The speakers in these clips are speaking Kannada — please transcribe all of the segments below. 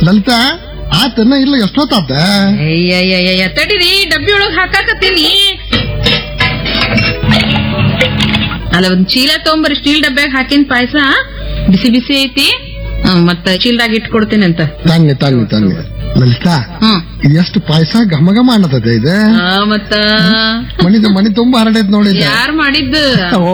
ಲಲಿತಾ ಆತನ ಇಲ್ಲ ಎಷ್ಟೊತ್ತಾತ ಅಯ್ಯಯ್ಯಯ್ಯ ತಡಿರಿ ಡಬ್ಬಿ ಒಳಗ್ ಹಾಕಾಕತ್ತೀನಿ ಅಲ್ಲ ಒಂದ್ ಚೀಲ ತಗೊಂಬರಿ ಸ್ಟೀಲ್ ಡಬ್ಬ್ಯಾಗ ಹಾಕಿನ ಪಾಯಸ ಬಿಸಿ ಬಿಸಿ ಐತಿ ಹ್ಮ್, ಮತ್ತ ಚೀಲದಾಗ ಇಟ್ಕೊಡ್ತೀನಿ ಅಂತ ತಂಗೆ ತಂಗೆ ತಂಗೆ ಲಲಿತಾ ಹ್ಮ್ ಇದು ಎಷ್ಟು ಪಾಯಸ ಘಮ ಘಮ ಅನ್ನತದೆ ಇದೆ ಆ, ಮತ್ತ ಮಣಿದ ಮಣಿ ತುಂಬಾ ಹರಡೈತ್ ನೋಡಿದ್ದ ಯಾರ್ ಮಾಡಿದ್ದು ಓ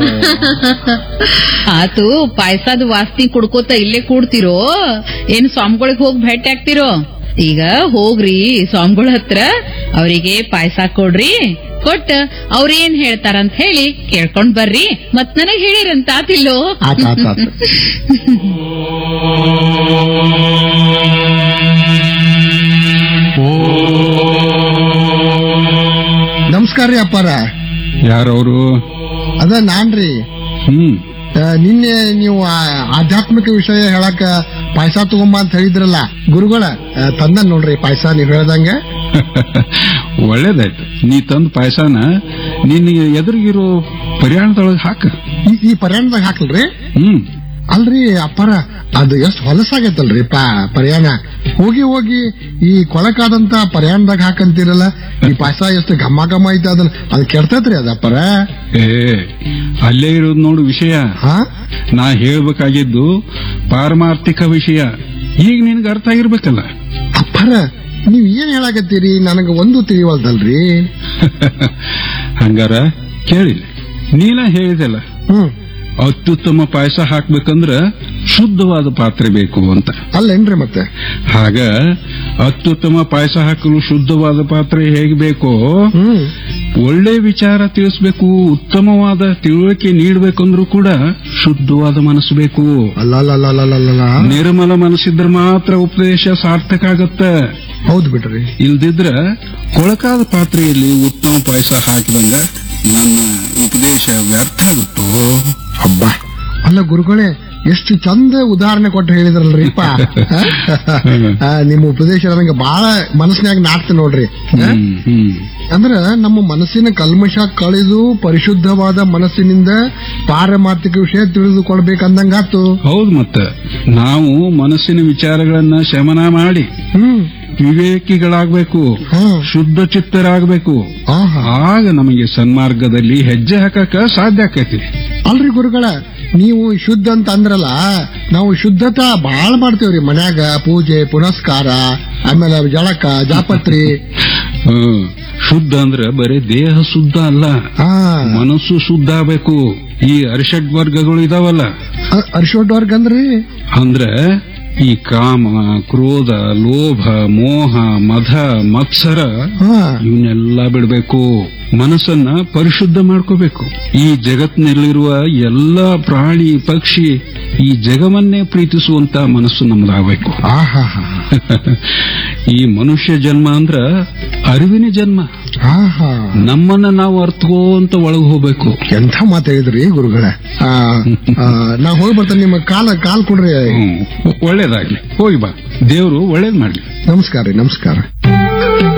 ಆತು ಪಾಯಸದ ವಾಸ್ತಿ ಕುಡ್ಕೋತ ಇಲ್ಲೇ ಕೂಡ್ತಿರೋ ಏನ್ ಸ್ವಾಮಿಗಳಿಗೆ ಹೋಗಿ ಭೇಟಿ ಆಗ್ತಿರೋ ಈಗ ಹೋಗ್ರಿ ಸ್ವಾಮಿಗಳ ಹತ್ರ ಅವರಿಗೆ ಪಾಯಸ ಕೊಡ್ರಿ ಕೊಟ್ಟ ಅವ್ರೇನ್ ಹೇಳ್ತಾರಂತ ಹೇಳಿ ಕೇಳ್ಕೊಂಡ್ ಬರ್ರಿ ಮತ್ ನನಗ್ ಹೇಳಿರಂತ ಆತಿಲ್ಲೋ ಆತ ಆತ ಆತ ನಮಸ್ಕಾರ ರೀ ಅಪ್ಪಾರ ಯಾರವರು ಅದ ನಾನ್ರಿ ಹ್ಮ್ ಆ, ನಿನ್ನೆ ನೀವು ಆ ಆಧ್ಯಾತ್ಮಿಕ ವಿಷಯ ಹೇಳಕ ಪಾಯಸ ತಗೊಂಬ ಅಂತ ಹೇಳಿದ್ರಲ್ಲ ಗುರುಗಳ ಆ, ತಂದ ನೋಡ್ರಿ ಪಾಯಸ ನೀವ್ ಹೇಳ್ದಂಗೆ ಒಳ್ಳೇದಾಯ್ತು ನೀ ತಂದ ಪಾಯಸನ ನಿನ್ನ ಎದುರಿಗಿರೋ ಪರಿಯಾಣದೊಳಗೆ ಹಾಕ ಈ ಈ ಪರ್ಯಾಣದಾಗ ಹಾಕಲ್ರಿ ಹ್ಮ್ ಅಲ್ರಿ ಅಪ್ಪಾರ ಅದು ಎಷ್ಟು ಹೊಲಸಾಗೈತಲ್ರಿ ಪಾ ಪರ್ಯಾಣ ಹೋಗಿ ಹೋಗಿ ಈ ಕೊಳಕಾದಂತ ಪರ್ಯಾಣದಾಗ ಹಾಕಂತೀರಲ್ಲ ಈ ಪಾಯಸ ಎಷ್ಟು ಘಮ ಘಮ ಐತೆ ಅದನ್ನ ಅದು ಕೆಡ್ತೈತ್ರಿ ಅದ ಅಪ್ಪಾರ ಏ ಅಲ್ಲೇ ಇರೋದು ನೋಡು ವಿಷಯ ಹಾ ನಾ ಹೇಳ್ಬೇಕಾಗಿದ್ದು ಪಾರಮಾರ್ಥಿಕ ವಿಷಯ ಈಗ ನಿನ್ಗೆ ಅರ್ಥ ಆಗಿರ್ಬೇಕಲ್ಲ ಅಪ್ಪಾರ ನೀವ್ ಏನ್ ಹೇಳಾಕತ್ತೀರಿ ನನಗ ಒಂದು ತಿಳಿವಲ್ದಲ್ರಿ ಹಂಗಾರ ಕೇಳಿ ನೀನ ಹೇಳಿದಲ್ಲ ಹ್ಮ್ ಅತ್ಯುತ್ತಮ ಪಾಯಸ ಹಾಕ್ಬೇಕಂದ್ರ ಶುದ್ಧವಾದ ಪಾತ್ರೆ ಬೇಕು ಅಂತ ಅಲ್ಲೇನ್ರಿ ಮತ್ತೆ ಹಾಗ ಅತ್ಯುತ್ತಮ ಪಾಯಸ ಹಾಕಲು ಶುದ್ಧವಾದ ಪಾತ್ರೆ ಹೇಗೆ ಬೇಕೋ ಹ್ಮ್ ಒಳ್ಳೆ ವಿಚಾರ ತಿಳಿಸ್ಬೇಕು ಉತ್ತಮವಾದ ತಿಳುವಳಿಕೆ ನೀಡಬೇಕಂದ್ರೂ ಕೂಡ ಶುದ್ಧವಾದ ಮನಸ್ಸು ಬೇಕು ಅಲ್ಲ ನಿರ್ಮಲ ಮನಸ್ಸಿದ್ರೆ ಮಾತ್ರ ಉಪದೇಶ ಸಾರ್ಥಕ ಆಗತ್ತ ಹೌದು ಬಿಡ್ರಿ ಇಲ್ದಿದ್ರ ಕೊಳಕಾದ ಪಾತ್ರೆಯಲ್ಲಿ ಉತ್ತಮ ಪಾಯಸ ಹಾಕಿದಂಗ ನನ್ನ ಉಪದೇಶ ವ್ಯರ್ಥ ಆಗುತ್ತೋ ಹಬ್ಬ ಅಲ್ಲ ಗುರುಗಳೇ ಎಷ್ಟು ಚಂದ ಉದಾಹರಣೆ ಕೊಟ್ಟು ಹೇಳಿದ್ರಲ್ರಿಪ್ಪ ಆ, ನಿಮ್ಮ ಉಪದೇಶ ನನಗೆ ಬಹಳ ಮನಸ್ಸಿನಾಗ ನಾಟ್ತ ನೋಡ್ರಿ ಆ? ಹ್ಮ್ ಹ್ಮ್ ಅಂದ್ರ ನಮ್ಮ ಮನಸ್ಸಿನ ಕಲ್ಮಶ ಕಳೆದು ಪರಿಶುದ್ಧವಾದ ಮನಸ್ಸಿನಿಂದ ಪಾರಮಾರ್ಥಿಕ ವಿಷಯ ತಿಳಿದುಕೊಳ್ಬೇಕಂದಂಗಾತು ಹೌದು ಮತ್ತ ನಾವು ಮನಸ್ಸಿನ ವಿಚಾರಗಳನ್ನ ಶಮನ ಮಾಡಿ ಹ್ಮ್ ವಿವೇಕಿಗಳಾಗ್ಬೇಕು ಹಾ ಶುದ್ಧ ಚಿತ್ತರಾಗಬೇಕು ಆಹಾ ಆಗ ನಮಗೆ ಸನ್ಮಾರ್ಗದಲ್ಲಿ ಹೆಜ್ಜೆ ಹಾಕಕ ಸಾಧ್ಯ ಆಕೈತಿ ಅಲ್ರಿ ಗುರುಗಳ ನೀವು ಶುದ್ಧ ಅಂತ ಅಂದ್ರಲ್ಲ ನಾವು ಶುದ್ಧತಾ ಬಹಳ ಮಾಡ್ತೇವ್ರಿ ಮನ್ಯಾಗ ಪೂಜೆ ಪುನಸ್ಕಾರ ಆಮೇಲೆ ಜಳಕ ಜಾಪತ್ರಿ ಹ್ಮ್. ಶುದ್ಧ ಅಂದ್ರ ಬರೀ ದೇಹ ಶುದ್ಧ ಅಲ್ಲ ಹಾ ಮನಸ್ಸು ಶುದ್ಧ ಆಗ್ಬೇಕು ಈ ಅರಿಷಡ್ ವರ್ಗಗಳು ಇದಾವಲ್ಲ ಅರ್ಶೋಡ್ವರ್ಗ ಅಂದ್ರಿ ಅಂದ್ರ ಈ ಕಾಮ ಕ್ರೋಧ ಲೋಭ ಮೋಹ ಮಧ ಮತ್ಸರ ಹಾ ಇವನ್ನೆಲ್ಲ ಬಿಡಬೇಕು ಮನಸ್ಸನ್ನ ಪರಿಶುದ್ಧ ಮಾಡ್ಕೋಬೇಕು ಈ ಜಗತ್ತಿನಲ್ಲಿರುವ ಎಲ್ಲ ಪ್ರಾಣಿ ಪಕ್ಷಿ ಈ ಜಗವನ್ನೇ ಪ್ರೀತಿಸುವಂತ ಮನಸ್ಸು ನಮ್ದಾಗಬೇಕು ಆಹಾ ಈ ಮನುಷ್ಯ ಜನ್ಮ ಅಂದ್ರ ಅರಿವಿನ ಜನ್ಮ ಆಹಾ ನಮ್ಮನ್ನ ನಾವು ಅರ್ಥಕೋಂತ ಒಳಗ್ ಹೋಗ್ಬೇಕು ಎಂಥ ಮಾತು ಹೇಳಿದ್ರಿ ಗುರುಗಳ ಆ, ಆ, ನಾ ಹೋಗಿ ಬರ್ತೇನೆ ನಿಮ್ಮ ಕಾಲ ಕಾಲ್ ಕೊಡ್ರಿ ಹ್ಮ್. ಒಳ್ಳೇದಾಗ್ಲಿ ಹೋಗಿ ಬಾ ದೇವ್ರು ಒಳ್ಳೇದ್ ಮಾಡ್ಲಿ ನಮಸ್ಕಾರ ರೀ ನಮಸ್ಕಾರ